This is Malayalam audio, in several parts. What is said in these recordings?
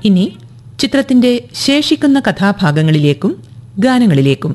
ഇനി ചിത്രത്തിന്റെ ശേഷിക്കുന്ന കഥാഭാഗങ്ങളിലേക്കും ഗാനങ്ങളിലേക്കും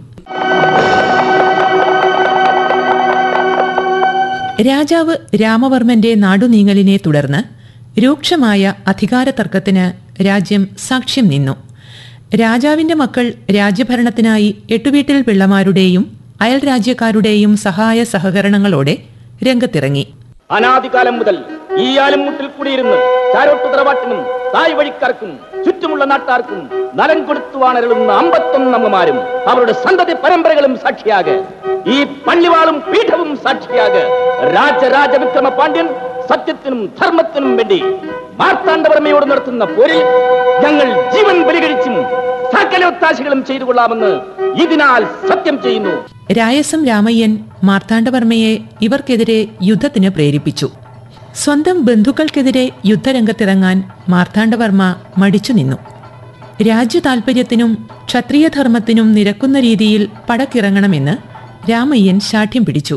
രാജാവ് രാമവർമ്മന്റെ നാടുനീങ്ങലിനെ തുടർന്ന് രൂക്ഷമായ അധികാര തർക്കത്തിന് രാജ്യം സാക്ഷ്യം നിന്നു രാജാവിന്റെ മക്കൾ രാജ്യഭരണത്തിനായി എട്ടുവീട്ടിൽ പിള്ളമാരുടെയും അയൽരാജ്യക്കാരുടെയും സഹായ സഹകരണങ്ങളോടെ രംഗത്തിറങ്ങി അനാദികാലം മുതൽ ഈ ആലുംമുട്ടിൽ കൂടിയിരുന്ന് ചാരോട്ട് തറവാട്ടിനും തായ് വഴിക്കാർക്കും ചുറ്റുമുള്ള നാട്ടാർക്കും നലം കൊടുത്തുവാണരുളുന്ന അമ്പത്തൊന്ന് അമ്മമാരും അവരുടെ സന്തതി പരമ്പരകളും സാക്ഷിയാക ഈ പള്ളിവാളും പീഠവും സാക്ഷിയാക രാജരാജ വിക്രമ പാണ്ഡ്യൻ സത്യത്തിനും ധർമ്മത്തിനും വേണ്ടി മാർത്താണ്ഡവർമ്മയോട് നടത്തുന്ന പോരിൽ ഞങ്ങൾ ജീവൻ ബലികഴിച്ചും സകല ഒത്താശകളും ചെയ്തു കൊള്ളാമെന്ന് ഇതിനാൽ സത്യം ചെയ്യുന്നു രായസം രാമയ്യൻ മാർത്താണ്ഡവർമ്മയെ ഇവർക്കെതിരെ യുദ്ധത്തിന് പ്രേരിപ്പിച്ചു സ്വന്തം ബന്ധുക്കൾക്കെതിരെ യുദ്ധരംഗത്തിറങ്ങാൻ മാർത്താണ്ഡവർമ്മ മടിച്ചു നിന്നു രാജ്യ താൽപര്യത്തിനും ക്ഷത്രിയധർമ്മത്തിനും നിരക്കുന്ന രീതിയിൽ പടക്കിറങ്ങണമെന്ന് രാമയ്യൻ ശാഠ്യം പിടിച്ചു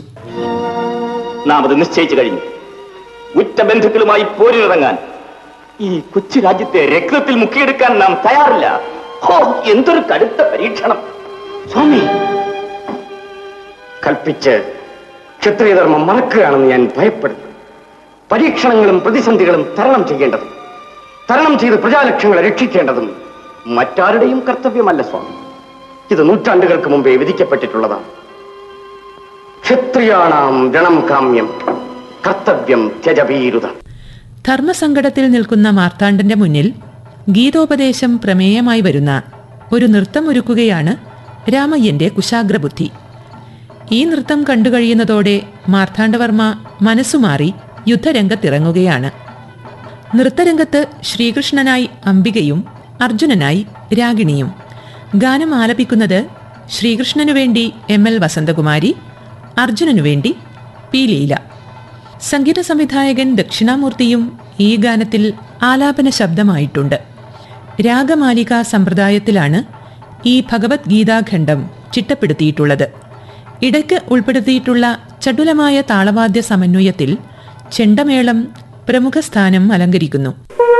നാം അത് നിശ്ചയിച്ചു കഴിഞ്ഞു ഉറ്റ ബന്ധുക്കളുമായി പോരിനിറങ്ങാൻ ഈ കൊച്ചു രാജ്യത്തെ രക്തത്തിൽ മുക്കിയെടുക്കാൻ നാം തയ്യാറില്ല ഹോ എന്തൊരു കടുത്ത പരീക്ഷണം സ്വാമി കൽപ്പിച്ച് ക്ഷത്രിയധർമ്മം മറക്കുകയാണെന്ന് ഞാൻ ഭയപ്പെടുന്നു പരീക്ഷണങ്ങളും പ്രതിസന്ധികളും തരണം ചെയ്യേണ്ടതും തരണം ചെയ്ത് പ്രജാലക്ഷ്യങ്ങളെ രക്ഷിക്കേണ്ടതും മറ്റാരുടെയും കർത്തവ്യമല്ല സ്വാമി ഇത് നൂറ്റാണ്ടുകൾക്ക് മുമ്പേ വിധിക്കപ്പെട്ടിട്ടുള്ളതാണ് ക്ഷത്രിയാണാം രണം കാമ്യം കർത്തവ്യം ത്യജഭീരുത ധർമ്മസങ്കടത്തിൽ നിൽക്കുന്ന മാർത്താണ്ഡന്റെ മുന്നിൽ ഗീതോപദേശം പ്രമേയമായി വരുന്ന ഒരു നൃത്തം ഒരുക്കുകയാണ് രാമയ്യന്റെ കുശാഗ്രബുദ്ധി ഈ നൃത്തം കണ്ടുകഴിയുന്നതോടെ മാർത്താണ്ഡവർമ്മ മനസ്സുമാറി യുദ്ധരംഗത്തിറങ്ങുകയാണ് നൃത്തരംഗത്ത് ശ്രീകൃഷ്ണനായി അംബികയും അർജുനനായി രാഗിണിയും ഗാനം ആലപിക്കുന്നത് ശ്രീകൃഷ്ണനു വേണ്ടി എം എൽ വസന്തകുമാരി അർജുനനു വേണ്ടി പി ലീല സംഗീത സംവിധായകൻ ദക്ഷിണാമൂർത്തിയും ഈ ഗാനത്തിൽ ആലാപന ശബ്ദമായിട്ടുണ്ട് രാഗമാലിക സമ്പ്രദായത്തിലാണ് ഈ ഭഗവത്ഗീതാഖണ്ഡം ചിട്ടപ്പെടുത്തിയിട്ടുള്ളത് ഇടയ്ക്ക് ഉൾപ്പെടുത്തിയിട്ടുള്ള ചടുലമായ താളവാദ്യ സമന്വയത്തിൽ ചെണ്ടമേളം പ്രമുഖ സ്ഥാനം അലങ്കരിക്കുന്നു